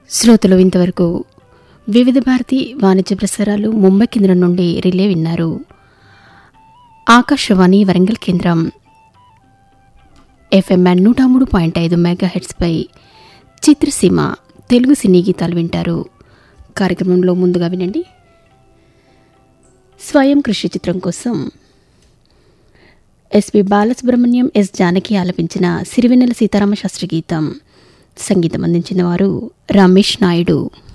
శ్రోతలు ఇంతవరకు వివిధ భారతి వాణిజ్య ప్రసారాలు ముంబై కేంద్రం నుండి రిలే విన్నారు ఆకాశవాణి వరంగల్ కేంద్రం ఎఫ్ఎంఎన్ నూట మూడు పాయింట్ ఐదు మెగా హెడ్స్పై చిత్రసీమ తెలుగు సినీ గీతాలు వింటారు కార్యక్రమంలో ముందుగా వినండి స్వయం కృషి చిత్రం కోసం ఎస్పి బాలసుబ్రహ్మణ్యం ఎస్ జానకి ఆలపించిన సిరివెన్నెల సీతారామ శాస్త్రి గీతం సంగీతం అందించిన వారు రమేష్ నాయుడు